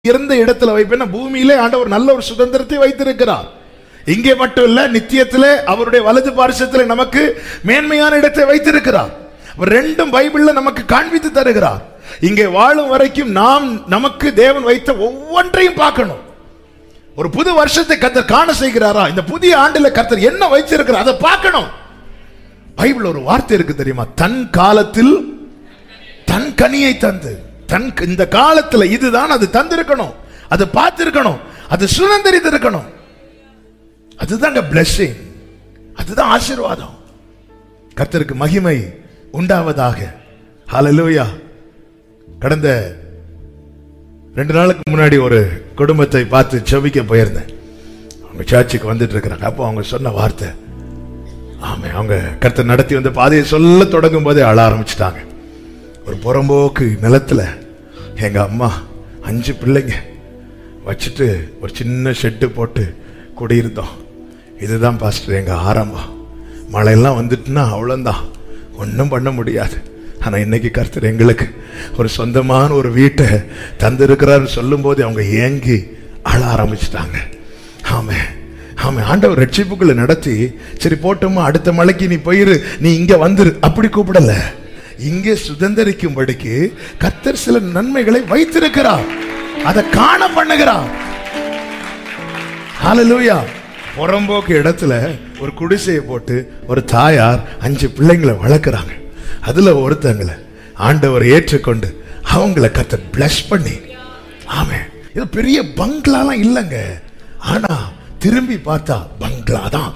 இருந்த இடத்துல வைப்பேன் பூமியிலே ஆண்டவர் நல்ல ஒரு சுதந்திரத்தை வைத்திருக்கிறார் இங்கே மட்டும் இல்ல நித்தியத்திலே அவருடைய வலது பார்சத்திலே நமக்கு மேன்மையான இடத்தை வைத்திருக்கிறார் அவர் ரெண்டும் பைபிள்ல நமக்கு காண்பித்து தருகிறார் இங்கே வாழும் வரைக்கும் நாம் நமக்கு தேவன் வைத்த ஒவ்வொன்றையும் பார்க்கணும் ஒரு புது வருஷத்தை கர்த்தர் காண செய்கிறாரா இந்த புதிய ஆண்டுல கர்த்தர் என்ன வைத்திருக்கிறார் அதை பார்க்கணும் பைபிள் ஒரு வார்த்தை இருக்கு தெரியுமா தன் காலத்தில் தன் கனியை தந்து தன் இந்த காலத்துல இதுதான் அது தந்திருக்கணும் அது பார்த்திருக்கணும் அது சுதந்திரித்திருக்கணும் அதுதாங்க blessing அதுதான் ஆசீர்வாதம் கர்த்தருக்கு மகிமை உண்டாவதாக ஹalleluya கடந்த ரெண்டு நாளுக்கு முன்னாடி ஒரு குடும்பத்தை பார்த்து செபிக்க போயிருந்தேன் அவங்க சர்ச்சுக்கு வந்துட்டு இருக்கிறாங்க அப்போ அவங்க சொன்ன வார்த்தை ஆமே அவங்க கர்த்தர் நடத்தி வந்த பாதையை சொல்ல தொடங்கும் போதே அழ ஆரம்பிச்சிட்டாங்க ஒரு புறம்போக்கு நிலத்துல எங்க அம்மா அஞ்சு பிள்ளைங்க வச்சுட்டு ஒரு சின்ன ஷெட்டு போட்டு குடியிருந்தோம் இதுதான் பாஸ்டர் எங்க ஆரம்பம் மழையெல்லாம் வந்துட்டுன்னா அவ்வளோந்தான் ஒன்றும் பண்ண முடியாது ஆனா இன்னைக்கு கர்த்தர் எங்களுக்கு ஒரு சொந்தமான ஒரு வீட்டை தந்திருக்கிறாருன்னு சொல்லும்போது அவங்க ஏங்கி அழ ஆரம்பிச்சிட்டாங்க ஆமே ஆமே ஆண்டவர் ரட்சிப்புக்குள்ள நடத்தி சரி போட்டோமா அடுத்த மலைக்கு நீ போயிரு நீ இங்க வந்துரு அப்படி கூப்பிடல இங்கே சுதந்திரிக்கும்படிக்கு கர்த்தர் சில நன்மைகளை வைத்திருக்கிறார் அதை காண பண்ணுகிறார் ஹalleluya புறம்போக்கு இடத்துல ஒரு குடிசையை போட்டு ஒரு தாயார் அஞ்சு பிள்ளைங்களை வளர்க்குறாங்க அதுல ஒருத்தங்களை ஆண்டவர் ஏற்றுக்கொண்டு அவங்கள கர்த்தர் bless பண்ணி ஆமே இது பெரிய பங்களாலாம் இல்லைங்க ஆனா திரும்பி பார்த்தா பங்களா தான்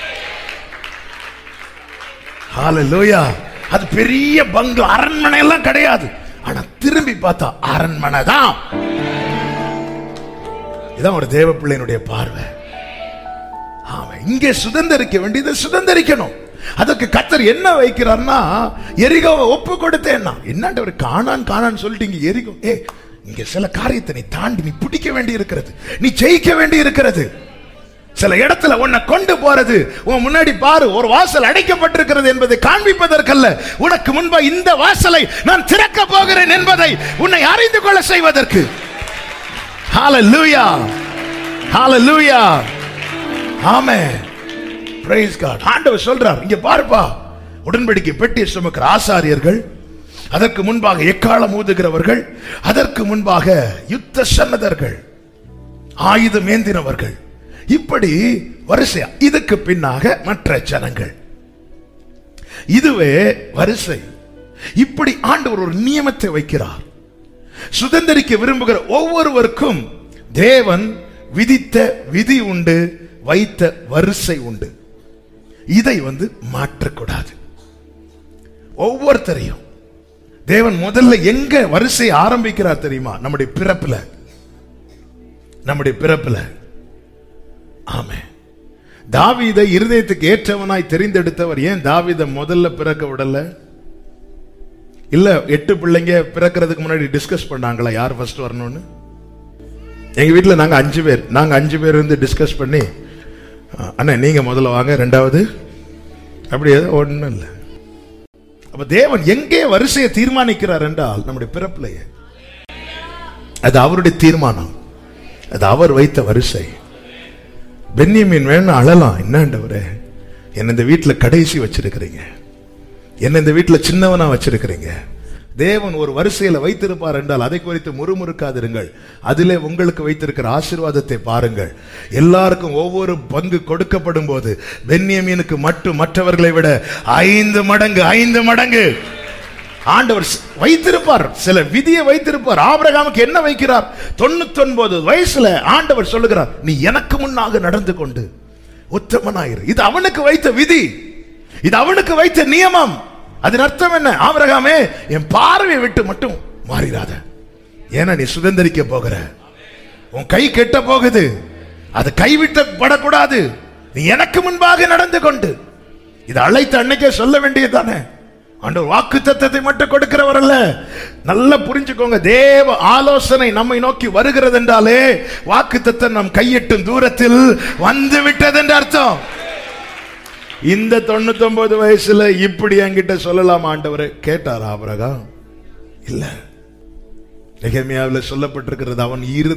ஹalleluya அது பெரிய பங்களா அரண்மனை எல்லாம் கிடையாது ஆனா திரும்பி பார்த்தா அரண்மனை தான் இதான் ஒரு தேவ பிள்ளையினுடைய பார்வை ஆமா இங்கே சுதந்திரிக்க வேண்டியதை சுதந்திரிக்கணும் அதுக்கு கத்தர் என்ன வைக்கிறார்னா எரிகோவை ஒப்பு கொடுத்தேன்னா என்னண்டவர் காணான் காணான்னு சொல்லிட்டீங்க எரிகோ ஏ இங்க சில காரியத்தை நீ தாண்டி நீ பிடிக்க வேண்டி இருக்கிறது நீ ஜெயிக்க வேண்டி இருக்கிறது சில இடத்துல உன்னை கொண்டு போறது உன் முன்னாடி பாரு ஒரு வாசல் அடைக்கப்பட்டிருக்கிறது என்பதை காண்பிப்பதற்கல்ல உனக்கு முன்பா இந்த வாசலை நான் திறக்க போகிறேன் என்பதை உன்னை அறிந்து கொள்ள செய்வதற்கு ஹalleluya ஹalleluya ஆமென் praise god ஆண்டவர் சொல்றார் இங்க பாருப்பா உடன்படிக்கை பெட்டியை சுமக்கிற ஆசாரியர்கள் அதற்கு முன்பாக எக்காலம் ஊதுகிறவர்கள் அதற்கு முன்பாக யுத்த சன்னதர்கள் ஆயுதம் ஏந்தினவர்கள் இப்படி வரிசையா இதுக்கு பின்னாக மற்ற ஜனங்கள் இதுவே வரிசை இப்படி ஆண்டவர் ஒரு நியமத்தை வைக்கிறார் சுதந்திரிக்க விரும்புகிற ஒவ்வொருவருக்கும் தேவன் விதித்த விதி உண்டு வைத்த வரிசை உண்டு இதை வந்து மாற்றக்கூடாது ஒவ்வொருத்தரையும் தேவன் முதல்ல எங்க வரிசை ஆரம்பிக்கிறார் தெரியுமா நம்முடைய பிறப்புல நம்முடைய பிறப்புல ஆமே தாவீதை இருதயத்துக்கு ஏற்றவனாய் தெரிந்தெடுத்தவர் ஏன் தாவீதை முதல்ல பிறக்க விடல இல்ல எட்டு பிள்ளைங்க பிறக்கிறதுக்கு முன்னாடி டிஸ்கஸ் பண்ணாங்களா யார் ஃபர்ஸ்ட் வரணும்னு எங்க வீட்ல நாங்க அஞ்சு பேர் நாங்க அஞ்சு பேர் இருந்து டிஸ்கஸ் பண்ணி அஹ், அண்ணா நீங்க முதல்ல வாங்க ரெண்டாவது அப்படி ஏதோ ஒண்ணும் இல்லை அப்ப தேவன் எங்கே வரிசையை தீர்மானிக்கிறார் என்றால் நம்முடைய பிறப்பிலேயே அது அவருடைய தீர்மானம் அது அவர் வைத்த வரிசை பென்யமீன் வேணும் அழலாம் என்னண்டவரே என்ன இந்த வீட்டுல கடைசி வச்சிருக்கிறீங்க என்ன இந்த வீட்டுல சின்னவனா வச்சிருக்கிறீங்க தேவன் ஒரு வரிசையில வைத்திருப்பார் என்றால் அதை குறித்து முறுமுறுக்காதிருங்கள் அதிலே உங்களுக்கு வைத்திருக்கிற ஆசீர்வாதத்தை பாருங்கள் எல்லாருக்கும் ஒவ்வொரு பங்கு கொடுக்கப்படும் போது பென்யமீனுக்கு மட்டும் மற்றவர்களை விட ஐந்து மடங்கு ஐந்து மடங்கு ஆண்டவர் ஸ்- வைத்திருப்பார் சில விதியை வைத்திருப்பார் ஆபிரகாமுக்கு என்ன வைக்கிறார் தொண்ணூத்தி ஒன்பது வயசுல ஆண்டவர் சொல்லுகிறார் நீ எனக்கு முன்னாக நடந்து கொண்டு உத்தமனாயிரு இது அவனுக்கு வைத்த விதி இது அவனுக்கு வைத்த நியமம் அதன் அர்த்தம் என்ன ஆபிரகாமே என் பார்வையை விட்டு மட்டும் மாறிடாத ஏன்னா நீ சுதந்திரிக்க போகிற உன் கை கெட்ட போகுது அது கைவிட்ட படக்கூடாது நீ எனக்கு முன்பாக நடந்து கொண்டு இது அழைத்த அன்னைக்கே சொல்ல வேண்டியதுதானே ஆண்டவர் வாக்கு தத்தத்தை மட்டும் கொடுக்கிறவர் அல்ல நல்லா புரிஞ்சுக்கோங்க தேவ ஆலோசனை நம்மை நோக்கி வருகிறது என்றாலே வாக்கு தத்தம் நம் கையெட்டும் தூரத்தில் வந்து விட்டது என்று அர்த்தம் இந்த தொண்ணூத்தி ஒன்பது வயசுல இப்படி என்கிட்ட சொல்லலாம் ஆண்டவரே கேட்டார் ஆபரகா இல்ல நெகேமியாவில் சொல்லப்பட்டிருக்கிறது அவன் இரு